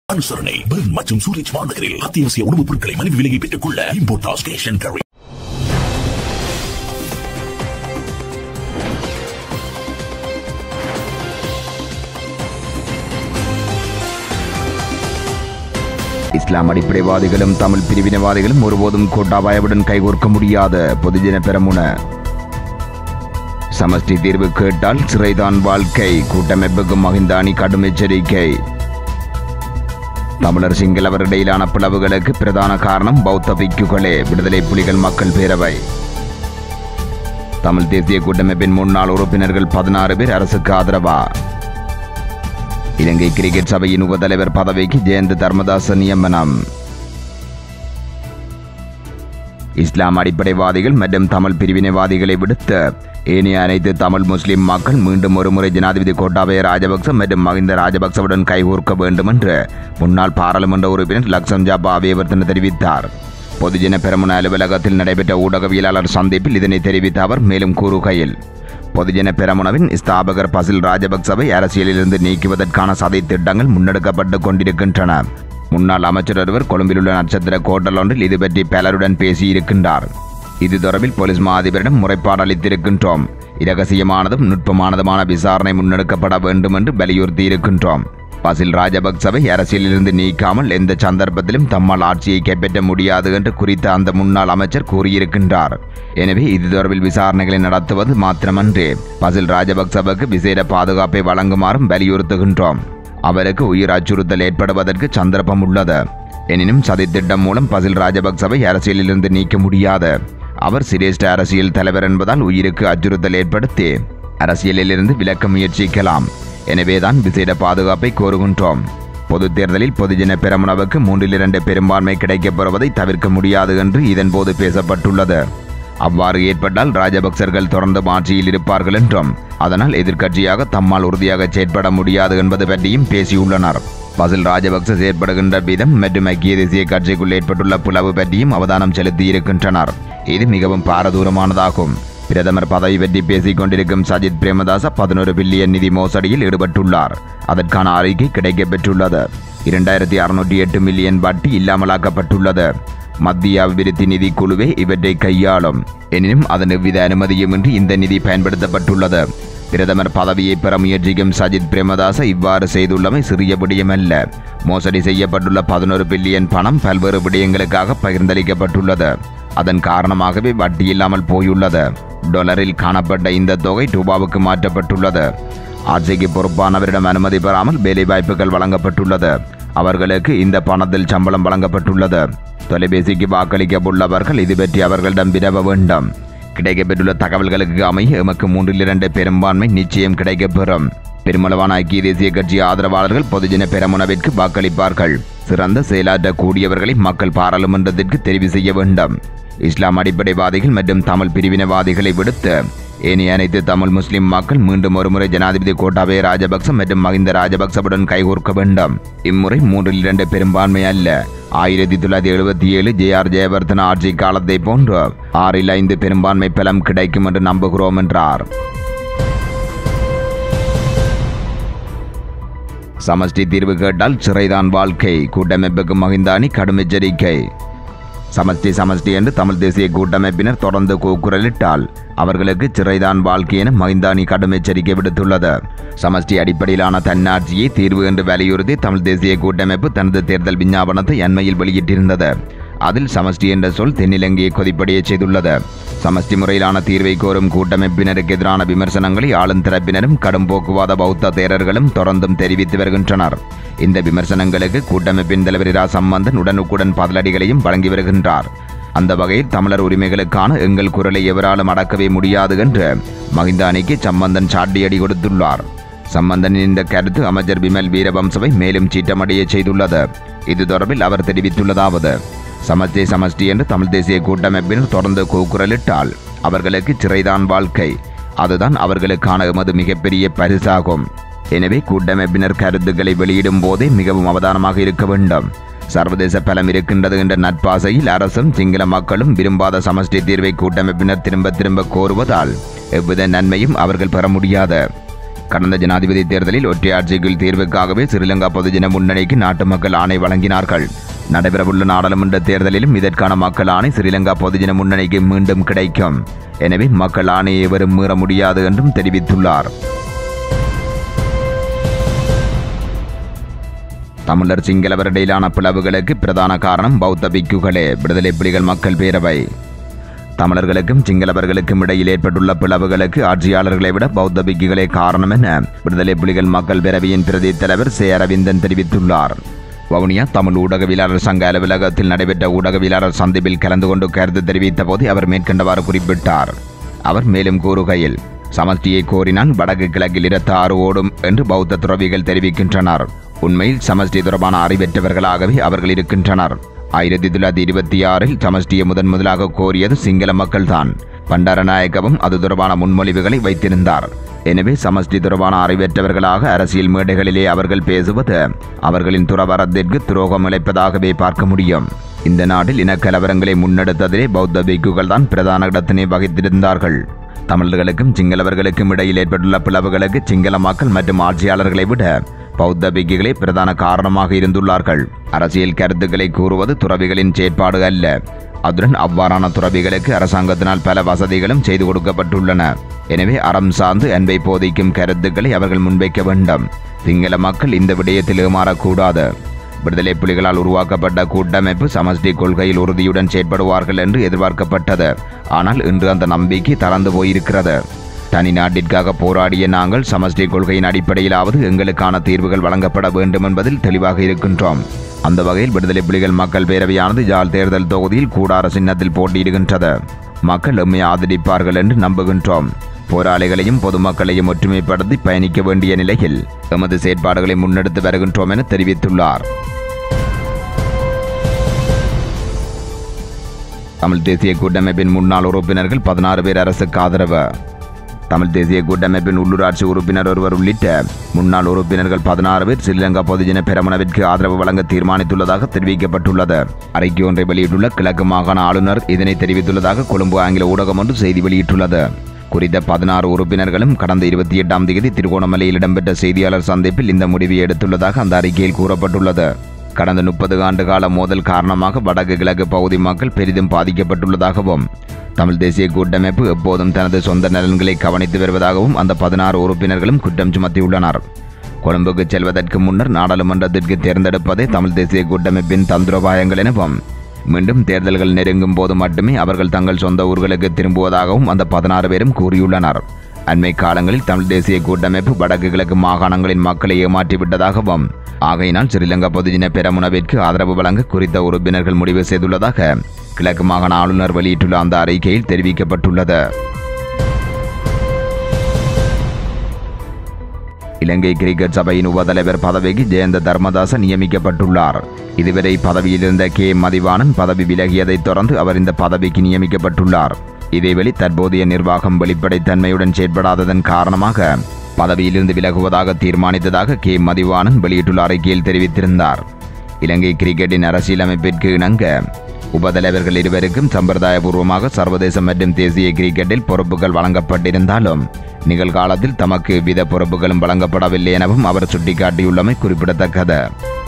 அனுசரணை பெர்ன் மற்றும் சூரிச் மாநகரில் அத்தியாவசிய உணவுப் பொருட்களை மலிவு விலையை பெற்றுக் கொள்ள இம்போர்டாஸ் கேஷ் அண்ட் கேரி இஸ்லாம் அடிப்படைவாதிகளும் தமிழ் பிரிவினைவாதிகளும் ஒருபோதும் கோட்டாபாயவுடன் கைகோர்க்க முடியாத பொதுஜன பெரமுன சமஷ்டி தீர்வு கேட்டால் சிறைதான் வாழ்க்கை கூட்டமைப்புக்கும் மகிந்தானி கடும் எச்சரிக்கை தமிழர் சிங்களவர் இடையிலான பிளவுகளுக்கு பிரதான காரணம் பௌத்த பிக்குகளே விடுதலை புலிகள் மக்கள் பேரவை தமிழ் தேசிய கூட்டமைப்பின் முன்னாள் உறுப்பினர்கள் பதினாறு பேர் அரசுக்கு ஆதரவா இலங்கை கிரிக்கெட் சபையின் உபதலைவர் பதவிக்கு ஜெயந்த் தர்மதாச நியமனம் இஸ்லாம் அடிப்படைவாதிகள் மற்றும் தமிழ் பிரிவினைவாதிகளை விடுத்த ஏனைய அனைத்து தமிழ் முஸ்லிம் மக்கள் மீண்டும் ஒருமுறை ஜனாதிபதி கோட்டாபய ராஜபக்ச மற்றும் மகிந்த ராஜபக்சவுடன் கைகோர்க்க வேண்டும் என்று முன்னாள் பாராளுமன்ற உறுப்பினர் லக்ஷம் ஜாபா அபியவர்த்தன தெரிவித்தார் பொதுஜன பெரமுன அலுவலகத்தில் நடைபெற்ற ஊடகவியலாளர் சந்திப்பில் இதனை தெரிவித்த அவர் மேலும் கூறுகையில் பொதுஜன பெரமுனவின் ஸ்தாபகர் பசில் ராஜபக்சவை அரசியலிலிருந்து நீக்குவதற்கான சதை திட்டங்கள் முன்னெடுக்கப்பட்டு கொண்டிருக்கின்றன முன்னாள் அமைச்சர் ஒருவர் கொழும்பிலுள்ள நட்சத்திர கோட்டல் ஒன்றில் இது பற்றி பலருடன் பேசியிருக்கின்றார் இது தொடர்பில் போலீஸ் மா அதிபரிடம் முறைப்பாடு அளித்திருக்கின்றோம் இரகசியமானதும் நுட்பமானதுமான விசாரணை முன்னெடுக்கப்பட வேண்டும் என்று வலியுறுத்தி இருக்கின்றோம் பசில் ராஜபக்சவை அரசியலிலிருந்து நீக்காமல் எந்த சந்தர்ப்பத்திலும் தம்மால் ஆட்சியை கைப்பற்ற முடியாது என்று குறித்த அந்த முன்னாள் அமைச்சர் கூறியிருக்கின்றார் எனவே இது தொடர்பில் விசாரணைகளை நடத்துவது மாத்திரமன்றி பசில் ராஜபக்சவுக்கு விசேட பாதுகாப்பை வழங்குமாறும் வலியுறுத்துகின்றோம் அவருக்கு உயிர் அச்சுறுத்தல் ஏற்படுவதற்கு சந்தர்ப்பம் உள்ளது எனினும் சதித்திட்டம் மூலம் பசில் ராஜபக்சவை அரசியலிலிருந்து நீக்க முடியாது அவர் சிரேஷ்ட அரசியல் தலைவர் என்பதால் உயிருக்கு அச்சுறுத்தல் ஏற்படுத்தி அரசியலிலிருந்து விலக்க முயற்சிக்கலாம் எனவேதான் விசேட பாதுகாப்பை கோருகின்றோம் பொது தேர்தலில் பொதுஜன பெரமுனவுக்கு மூன்றில் இரண்டு பெரும்பான்மை கிடைக்கப் பெறுவதை தவிர்க்க முடியாது என்று இதன்போது பேசப்பட்டுள்ளது அவ்வாறு ஏற்பட்டால் ராஜபக்சர்கள் தொடர்ந்து ஆட்சியில் இருப்பார்கள் என்றும் அதனால் எதிர்க்கட்சியாக தம்மால் உறுதியாக செயற்பட முடியாது என்பது பற்றியும் பேசியுள்ளனர் பசில் ராஜபக்ச செயற்படுகின்ற விதம் மற்றும் ஐக்கிய தேசிய கட்சிக்குள் ஏற்பட்டுள்ள பிளவு பற்றியும் அவதானம் செலுத்தியிருக்கின்றனர் இது மிகவும் பாரதூரமானதாகும் பிரதமர் பதவி பற்றி பேசிக் கொண்டிருக்கும் சஜித் பிரேமதாச பதினோரு பில்லியன் நிதி மோசடியில் ஈடுபட்டுள்ளார் அதற்கான அறிக்கை கிடைக்கப் பெற்றுள்ளது இரண்டாயிரத்தி அறுநூற்றி எட்டு மில்லியன் வட்டி இல்லாமலாக்கப்பட்டுள்ளது மத்திய அபிவிருத்தி நிதி குழுவே இவற்றை கையாளும் எனினும் அதன் எவ்வித அனுமதியுமின்றி இந்த நிதி பயன்படுத்தப்பட்டுள்ளது பிரதமர் பதவியை பெற முயற்சிக்கும் சஜித் பிரேமதாச இவ்வாறு செய்துள்ளமை சிறிய விடயமல்ல மோசடி செய்யப்பட்டுள்ள பதினோரு பில்லியன் பணம் பல்வேறு விடயங்களுக்காக பகிர்ந்தளிக்கப்பட்டுள்ளது அதன் காரணமாகவே வட்டி இல்லாமல் போயுள்ளது டொலரில் காணப்பட்ட இந்த தொகை ரூபாவுக்கு மாற்றப்பட்டுள்ளது ஆட்சிக்கு பொறுப்பானவரிடம் அனுமதி பெறாமல் வேலைவாய்ப்புகள் வழங்கப்பட்டுள்ளது அவர்களுக்கு இந்த பணத்தில் சம்பளம் வழங்கப்பட்டுள்ளது தொலைபேசிக்கு வாக்களிக்க உள்ளவர்கள் இது பற்றி அவர்களிடம் விரவ வேண்டும் கிடைக்கப்பெற்றுள்ள தகவல்களுக்கு அமைய எமக்கு மூன்றில் இரண்டு பெரும்பான்மை நிச்சயம் கிடைக்கப்பெறும் பெருமளவான ஐக்கிய தேசிய கட்சி ஆதரவாளர்கள் பொதுஜன பெரமுனவிற்கு வாக்களிப்பார்கள் சிறந்த செயலாற்றக்கூடியவர்களை மக்கள் பாராளுமன்றத்திற்கு தெரிவு செய்ய வேண்டும் இஸ்லாம் அடிப்படைவாதிகள் மற்றும் தமிழ் பிரிவினைவாதிகளை விடுத்து ஏனைய அனைத்து தமிழ் முஸ்லிம் மக்கள் மீண்டும் ஒருமுறை ஜனாதிபதி கோட்டாபய ராஜபக்ச மற்றும் மகிந்த ராஜபக்சவுடன் கைகோர்க்க வேண்டும் இம்முறை மூன்றில் இரண்டு பெரும்பான்மை அல்ல ஆயிரத்தி தொள்ளாயிரத்தி எழுபத்தி ஏழு ஜே ஆர் ஜெயவர்தன ஆட்சி காலத்தை போன்று ஆறில் ஐந்து பெரும்பான்மை பலம் கிடைக்கும் என்று நம்புகிறோம் என்றார் சமஷ்டி தீர்வு கேட்டால் சிறைதான் வாழ்க்கை கூட்டமைப்புக்கு மகிந்தானி கடும் எச்சரிக்கை சமஷ்டி சமஷ்டி என்று தமிழ் தேசிய கூட்டமைப்பினர் தொடர்ந்து கூக்குரலிட்டால் அவர்களுக்கு சிறைதான் வாழ்க்கை என மகிந்தானி கடும் எச்சரிக்கை விடுத்துள்ளது சமஷ்டி அடிப்படையிலான தன்னாட்சியை தீர்வு என்று வலியுறுத்தி தமிழ் தேசிய கூட்டமைப்பு தனது தேர்தல் விஞ்ஞாபனத்தை அண்மையில் வெளியிட்டிருந்தது அதில் சமஷ்டி என்ற சொல் தென்னிலங்கையை கொதிப்படைய செய்துள்ளது சமஷ்டி முறையிலான தீர்வை கோரும் கூட்டமைப்பினருக்கு எதிரான விமர்சனங்களை ஆளும் தரப்பினரும் கடும் போக்குவாத பௌத்த தேரர்களும் தொடர்ந்தும் தெரிவித்து வருகின்றனர் இந்த விமர்சனங்களுக்கு கூட்டமைப்பின் தலைவர் இரா சம்பந்தன் உடனுக்குடன் பதிலடிகளையும் வழங்கி வருகின்றார் அந்த வகையில் தமிழர் உரிமைகளுக்கான எங்கள் குரலை எவராலும் அடக்கவே முடியாது என்று மகிந்த அணிக்கு சம்பந்தன் சாட்டியடி கொடுத்துள்ளார் சம்பந்தனின் இந்த கருத்து அமைச்சர் விமல் வீரவம்சவை மேலும் சீட்டமடைய செய்துள்ளது இது தொடர்பில் அவர் தெரிவித்துள்ளதாவது சமஸ்தி சமஷ்டி என்று தமிழ் தேசிய கூட்டமைப்பினர் தொடர்ந்து கூக்குரலிட்டால் அவர்களுக்கு சிறைதான் வாழ்க்கை அதுதான் அவர்களுக்கான எமது மிகப்பெரிய பரிசாகும் எனவே கூட்டமைப்பினர் கருத்துக்களை வெளியிடும் போதே மிகவும் அவதானமாக இருக்க வேண்டும் சர்வதேச பலம் இருக்கின்றது என்ற நட்பாசையில் அரசும் சிங்கள மக்களும் விரும்பாத சமஷ்டி தீர்வை கூட்டமைப்பினர் திரும்ப திரும்ப கோருவதால் எவ்வித நன்மையும் அவர்கள் பெற முடியாது கடந்த ஜனாதிபதி தேர்தலில் ஒற்றையாட்சிக்குள் தீர்வுக்காகவே ஸ்ரீலங்கா பொதுஜன முன்னணிக்கு நாட்டு மக்கள் ஆணை வழங்கினார்கள் நடைபெறவுள்ள நாடாளுமன்ற தேர்தலிலும் இதற்கான மக்கள் ஆணை ஸ்ரீலங்கா பொதுஜன முன்னணிக்கு மீண்டும் கிடைக்கும் எனவே மக்கள் ஆணையை எவரும் மீற முடியாது என்றும் தெரிவித்துள்ளார் தமிழர் சிங்களவர் இடையிலான பிளவுகளுக்கு பிரதான காரணம் பௌத்த பிக்குகளே விடுதலை புலிகள் மக்கள் பேரவை தமிழர்களுக்கும் சிங்களவர்களுக்கும் இடையில் ஏற்பட்டுள்ள பிளவுகளுக்கு ஆட்சியாளர்களை விட பௌத்த பிக்குகளே காரணம் என விடுதலை புலிகள் மக்கள் பேரவையின் பிரதி தலைவர் சே அரவிந்தன் தெரிவித்துள்ளார் வவுனியா தமிழ் ஊடகவியலாளர் சங்க அலுவலகத்தில் நடைபெற்ற ஊடகவியலாளர் சந்திப்பில் கலந்து கொண்டு கருத்து தெரிவித்த போது அவர் மேற்கண்டவாறு குறிப்பிட்டார் அவர் மேலும் கூறுகையில் சமஷ்டியை கோரினால் வடக்கு கிழக்கில் இரத்த ஆறு ஓடும் என்று பௌத்த துறவிகள் தெரிவிக்கின்றனர் உண்மையில் சமஷ்டி தொடர்பான அறிவற்றவர்களாகவே அவர்கள் இருக்கின்றனர் ஆயிரத்தி தொள்ளாயிரத்தி இருபத்தி ஆறில் சமஷ்டியை முதன் முதலாக கோரியது சிங்கள மக்கள்தான் பண்டாரநாயக்கவும் அது தொடர்பான முன்மொழிவுகளை வைத்திருந்தார் எனவே சமஷ்டி தொடர்பான அறிவற்றவர்களாக அரசியல் மேடைகளிலே அவர்கள் பேசுவது அவர்களின் துறவரத்திற்கு துரோகம் இழைப்பதாகவே பார்க்க முடியும் இந்த நாட்டில் இனக்கலவரங்களை முன்னெடுத்ததிலே பௌத்த பிக்குகள் தான் பிரதான இடத்தினை வகித்திருந்தார்கள் தமிழர்களுக்கும் சிங்களவர்களுக்கும் இடையில் ஏற்பட்டுள்ள பிளவுகளுக்கு சிங்கள மக்கள் மற்றும் ஆட்சியாளர்களை விட பௌத்த பிக்குகளே பிரதான காரணமாக இருந்துள்ளார்கள் அரசியல் கருத்துக்களை கூறுவது துறவிகளின் செயற்பாடு அல்ல அதுடன் அவ்வாறான துறவிகளுக்கு அரசாங்கத்தினால் பல வசதிகளும் செய்து கொடுக்கப்பட்டுள்ளன எனவே அறம் சார்ந்து அன்பை போதிக்கும் கருத்துக்களை அவர்கள் முன்வைக்க வேண்டும் சிங்கள மக்கள் இந்த விடயத்தில் ஏமாறக்கூடாது விடுதலை புலிகளால் உருவாக்கப்பட்ட கூட்டமைப்பு சமஷ்டி கொள்கையில் உறுதியுடன் செயற்படுவார்கள் என்று எதிர்பார்க்கப்பட்டது ஆனால் இன்று அந்த நம்பிக்கை தளர்ந்து போயிருக்கிறது தனி நாட்டிற்காக போராடிய நாங்கள் சமஷ்டி கொள்கையின் அடிப்படையிலாவது எங்களுக்கான தீர்வுகள் வழங்கப்பட வேண்டும் என்பதில் தெளிவாக இருக்கின்றோம் அந்த வகையில் விடுதலை புலிகள் மக்கள் பேரவையானது யாழ் தேர்தல் தொகுதியில் கூடார சின்னத்தில் போட்டியிடுகின்றது மக்கள் எம்மை ஆதரிப்பார்கள் என்று நம்புகின்றோம் போராளிகளையும் பொதுமக்களையும் ஒற்றுமைப்படுத்தி பயணிக்க வேண்டிய நிலையில் எமது செயற்பாடுகளை முன்னெடுத்து வருகின்றோம் என தெரிவித்துள்ளார் தமிழ் தேசிய கூட்டமைப்பின் முன்னாள் உறுப்பினர்கள் பதினாறு பேர் அரசுக்கு ஆதரவு தமிழ் தேசிய கூட்டமைப்பின் உள்ளூராட்சி உறுப்பினர் ஒருவர் உள்ளிட்ட முன்னாள் உறுப்பினர்கள் பதினாறு பேர் ஸ்ரீலங்கா பொதுஜன பெரமுனவிற்கு ஆதரவு வழங்க தீர்மானித்துள்ளதாக தெரிவிக்கப்பட்டுள்ளது அறிக்கை ஒன்றை வெளியிட்டுள்ள கிழக்கு மாகாண ஆளுநர் இதனை தெரிவித்துள்ளதாக கொழும்பு ஆங்கில ஊடகம் ஒன்று செய்தி வெளியிட்டுள்ளது குறித்த பதினாறு உறுப்பினர்களும் கடந்த இருபத்தி எட்டாம் தேதி திருகோணமலையில் இடம்பெற்ற செய்தியாளர் சந்திப்பில் இந்த முடிவை எடுத்துள்ளதாக அந்த அறிக்கையில் கூறப்பட்டுள்ளது கடந்த முப்பது ஆண்டு கால மோதல் காரணமாக வடக்கு கிழக்கு பகுதி மக்கள் பெரிதும் பாதிக்கப்பட்டுள்ளதாகவும் தமிழ் தேசிய கூட்டமைப்பு எப்போதும் தனது சொந்த நலன்களை கவனித்து வருவதாகவும் அந்த பதினாறு உறுப்பினர்களும் குற்றம் சுமத்தியுள்ளனர் கொழும்புக்கு செல்வதற்கு முன்னர் நாடாளுமன்றத்திற்கு தேர்ந்தெடுப்பதே தமிழ் தேசிய கூட்டமைப்பின் தந்திரோபாயங்கள் எனவும் மீண்டும் தேர்தல்கள் நெருங்கும் போது மட்டுமே அவர்கள் தங்கள் சொந்த ஊர்களுக்கு திரும்புவதாகவும் அந்த பதினாறு பேரும் கூறியுள்ளனர் அண்மை காலங்களில் தமிழ் தேசிய கூட்டமைப்பு வடக்கு கிழக்கு மாகாணங்களின் மக்களை ஏமாற்றிவிட்டதாகவும் ஆகையினால் ஸ்ரீலங்கா பொதுஜன பெரமுனவிற்கு ஆதரவு வழங்க குறித்த உறுப்பினர்கள் முடிவு செய்துள்ளதாக கிழக்கு மாகாண ஆளுநர் வெளியிட்டுள்ள அந்த அறிக்கையில் தெரிவிக்கப்பட்டுள்ளது இலங்கை கிரிக்கெட் சபையின் உபதலைவர் பதவிக்கு ஜெயந்த தர்மதாச நியமிக்கப்பட்டுள்ளார் இதுவரை பதவியில் இருந்த கே மதிவாணன் பதவி விலகியதைத் தொடர்ந்து அவர் இந்த பதவிக்கு நியமிக்கப்பட்டுள்ளார் இதேவேளை தற்போதைய நிர்வாகம் வெளிப்படைத்தன்மையுடன் செயற்படாததன் காரணமாக பதவியிலிருந்து விலகுவதாக தீர்மானித்ததாக கே மதிவாணன் வெளியிட்டுள்ள அறிக்கையில் தெரிவித்திருந்தார் இலங்கை கிரிக்கெட்டின் அரசியலமைப்பிற்கு இணங்க உபதலைவர்கள் இருவருக்கும் சம்பிரதாயபூர்வமாக சர்வதேச மற்றும் தேசிய கிரிக்கெட்டில் பொறுப்புகள் வழங்கப்பட்டிருந்தாலும் நிகழ்காலத்தில் தமக்கு வித பொறுப்புகளும் வழங்கப்படவில்லை எனவும் அவர் சுட்டிக்காட்டியுள்ளமை குறிப்பிடத்தக்கது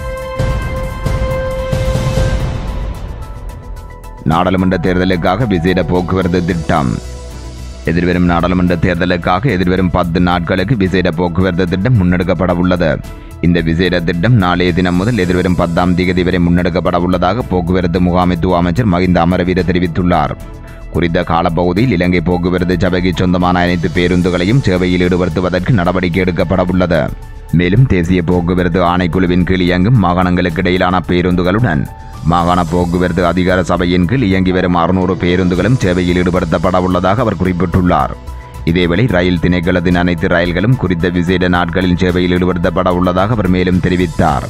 நாடாளுமன்ற தேர்தலுக்காக விசேட போக்குவரத்து திட்டம் எதிர்வரும் நாடாளுமன்ற தேர்தலுக்காக எதிர்வரும் பத்து நாட்களுக்கு விசேட போக்குவரத்து திட்டம் முன்னெடுக்கப்பட உள்ளது இந்த விசேட திட்டம் நாளைய தினம் முதல் எதிர்வரும் பத்தாம் தேதி வரை முன்னெடுக்கப்பட உள்ளதாக போக்குவரத்து முகாமைத்துவ அமைச்சர் மகிந்த அமரவீர தெரிவித்துள்ளார் குறித்த காலப்பகுதியில் இலங்கை போக்குவரத்து சபைக்கு சொந்தமான அனைத்து பேருந்துகளையும் சேவையில் ஈடுபடுத்துவதற்கு நடவடிக்கை எடுக்கப்பட உள்ளது மேலும் தேசிய போக்குவரத்து ஆணைக்குழுவின் கீழ் இயங்கும் மாகாணங்களுக்கு இடையிலான பேருந்துகளுடன் மாகாண போக்குவரத்து அதிகார சபையின் கீழ் இயங்கி வரும் அறுநூறு பேருந்துகளும் சேவையில் ஈடுபடுத்தப்பட உள்ளதாக அவர் குறிப்பிட்டுள்ளார் இதேவேளை ரயில் திணைக்களத்தின் அனைத்து ரயில்களும் குறித்த விசேட நாட்களில் சேவையில் ஈடுபடுத்தப்பட உள்ளதாக அவர் மேலும் தெரிவித்தார்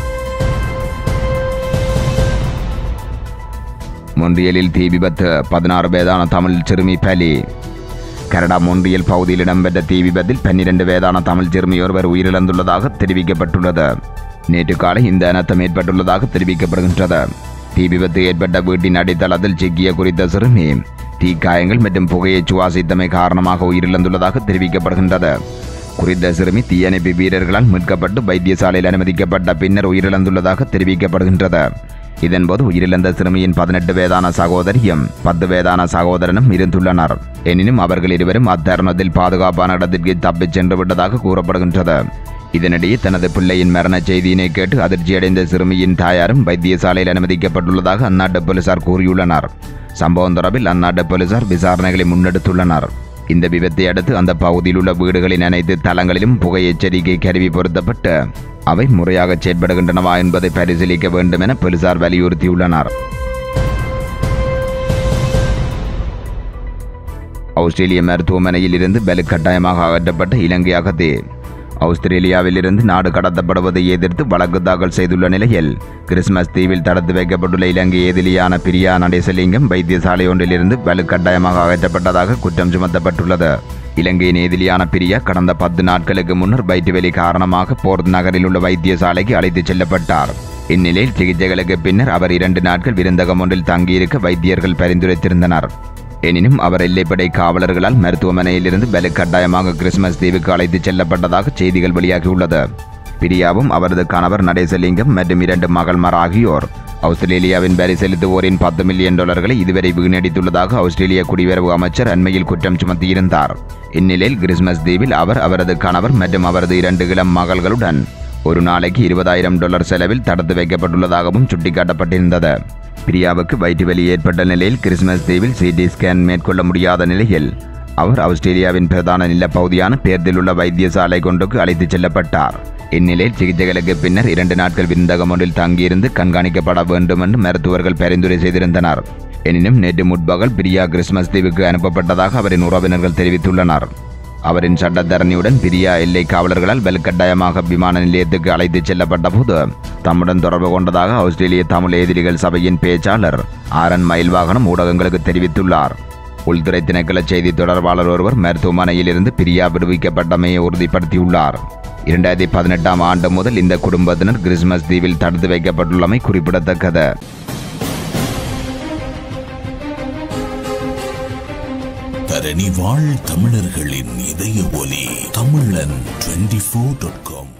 மொன்றியலில் தீ விபத்து பதினாறு வயதான தமிழ் சிறுமி பலி கனடா மொன்றியல் பகுதியில் இடம்பெற்ற தீ விபத்தில் பன்னிரண்டு வயதான தமிழ் சிறுமி ஒருவர் உயிரிழந்துள்ளதாக தெரிவிக்கப்பட்டுள்ளது நேற்று காலை இந்த அனர்த்தம் ஏற்பட்டுள்ளதாக தெரிவிக்கப்படுகின்றது தீ விபத்து ஏற்பட்ட வீட்டின் அடித்தளத்தில் சிக்கிய குறித்த சிறுமி தீக்காயங்கள் மற்றும் புகையை சுவாசித்தமை காரணமாக உயிரிழந்துள்ளதாக தெரிவிக்கப்படுகின்றது குறித்த சிறுமி தீயணைப்பு வீரர்களால் மீட்கப்பட்டு வைத்தியசாலையில் அனுமதிக்கப்பட்ட பின்னர் உயிரிழந்துள்ளதாக தெரிவிக்கப்படுகின்றது இதன்போது உயிரிழந்த சிறுமியின் பதினெட்டு வயதான சகோதரியும் பத்து வயதான சகோதரனும் இருந்துள்ளனர் எனினும் அவர்கள் இருவரும் அத்தருணத்தில் பாதுகாப்பான இடத்திற்கு தப்பிச் சென்று விட்டதாக கூறப்படுகின்றது இதனிடையே தனது பிள்ளையின் மரண செய்தியினை கேட்டு அதிர்ச்சியடைந்த சிறுமியின் தாயாரும் வைத்தியசாலையில் அனுமதிக்கப்பட்டுள்ளதாக அந்நாட்டு போலீசார் கூறியுள்ளனர் சம்பவம் தொடர்பில் அந்நாட்டு போலீசார் விசாரணைகளை முன்னெடுத்துள்ளனர் இந்த விபத்தை அடுத்து அந்த பகுதியில் உள்ள வீடுகளின் அனைத்து தளங்களிலும் புகை எச்சரிக்கை கருவி பொருத்தப்பட்டு அவை முறையாக செயற்படுகின்றனவா என்பதை பரிசீலிக்க வேண்டும் என போலீசார் வலியுறுத்தியுள்ளனர் ஆஸ்திரேலிய மருத்துவமனையில் இருந்து வலுக்கட்டாயமாக அகற்றப்பட்ட இலங்கை அகதி ஆஸ்திரேலியாவிலிருந்து நாடு கடத்தப்படுவதை எதிர்த்து வழக்கு தாக்கல் செய்துள்ள நிலையில் கிறிஸ்மஸ் தீவில் தடுத்து வைக்கப்பட்டுள்ள இலங்கை எதிரியான பிரியா நடேசலிங்கம் வைத்தியசாலை ஒன்றிலிருந்து வலுக்கட்டாயமாக அகற்றப்பட்டதாக குற்றம் சுமத்தப்பட்டுள்ளது இலங்கையின் எதிரியான பிரியா கடந்த பத்து நாட்களுக்கு முன்னர் வயிற்றுவலி காரணமாக போர்த் நகரில் உள்ள வைத்தியசாலைக்கு அழைத்துச் செல்லப்பட்டார் இந்நிலையில் சிகிச்சைகளுக்கு பின்னர் அவர் இரண்டு நாட்கள் விருந்தகம் ஒன்றில் தங்கியிருக்க வைத்தியர்கள் பரிந்துரைத்திருந்தனர் எனினும் அவர் எல்லைப்படை காவலர்களால் மருத்துவமனையிலிருந்து வலுக்கட்டாயமாக கிறிஸ்மஸ் தீவுக்கு அழைத்துச் செல்லப்பட்டதாக செய்திகள் வெளியாகியுள்ளது பிரியாவும் அவரது கணவர் நடேசலிங்கம் மற்றும் இரண்டு மகள்மார் ஆகியோர் ஆஸ்திரேலியாவின் வரி செலுத்துவோரின் பத்து மில்லியன் டாலர்களை இதுவரை வீணடித்துள்ளதாக ஆஸ்திரேலிய குடிவரவு அமைச்சர் அண்மையில் குற்றம் சுமத்தியிருந்தார் இந்நிலையில் கிறிஸ்மஸ் தீவில் அவர் அவரது கணவர் மற்றும் அவரது இரண்டு இளம் மகள்களுடன் ஒரு நாளைக்கு இருபதாயிரம் டாலர் செலவில் தடுத்து வைக்கப்பட்டுள்ளதாகவும் சுட்டிக்காட்டப்பட்டிருந்தது பிரியாவுக்கு வயிற்றுவலி ஏற்பட்ட நிலையில் கிறிஸ்மஸ் தீவில் சிடி ஸ்கேன் மேற்கொள்ள முடியாத நிலையில் அவர் ஆஸ்திரேலியாவின் பிரதான நிலப்பகுதியான பேர்தில் உள்ள வைத்தியசாலை கொண்டுக்கு அழைத்துச் செல்லப்பட்டார் இந்நிலையில் சிகிச்சைகளுக்கு பின்னர் இரண்டு நாட்கள் விருந்தகம் ஒன்றில் தங்கியிருந்து கண்காணிக்கப்பட வேண்டும் என்று மருத்துவர்கள் பரிந்துரை செய்திருந்தனர் எனினும் நேற்று முற்பகல் பிரியா கிறிஸ்மஸ் தீவுக்கு அனுப்பப்பட்டதாக அவரின் உறவினர்கள் தெரிவித்துள்ளனர் அவரின் சட்டத்தரணியுடன் பிரியா எல்லை காவலர்களால் வலுக்கட்டாயமாக விமான நிலையத்துக்கு அழைத்துச் செல்லப்பட்ட போது தம்முடன் தொடர்பு கொண்டதாக ஆஸ்திரேலிய தமிழ் எதிரிகள் சபையின் பேச்சாளர் ஆரன் மயில்வாகனம் ஊடகங்களுக்கு தெரிவித்துள்ளார் உள்துறை திணைக்கள செய்தி தொடர்பாளர் ஒருவர் மருத்துவமனையில் இருந்து பிரியா விடுவிக்கப்பட்டமையை உறுதிப்படுத்தியுள்ளார் இரண்டாயிரத்தி பதினெட்டாம் ஆண்டு முதல் இந்த குடும்பத்தினர் கிறிஸ்துமஸ் தீவில் தடுத்து வைக்கப்பட்டுள்ளமை குறிப்பிடத்தக்கது தரணி வாழ் தமிழர்களின் இதய ஒலி தமிழன் டுவெண்டி ஃபோர் டாட் காம்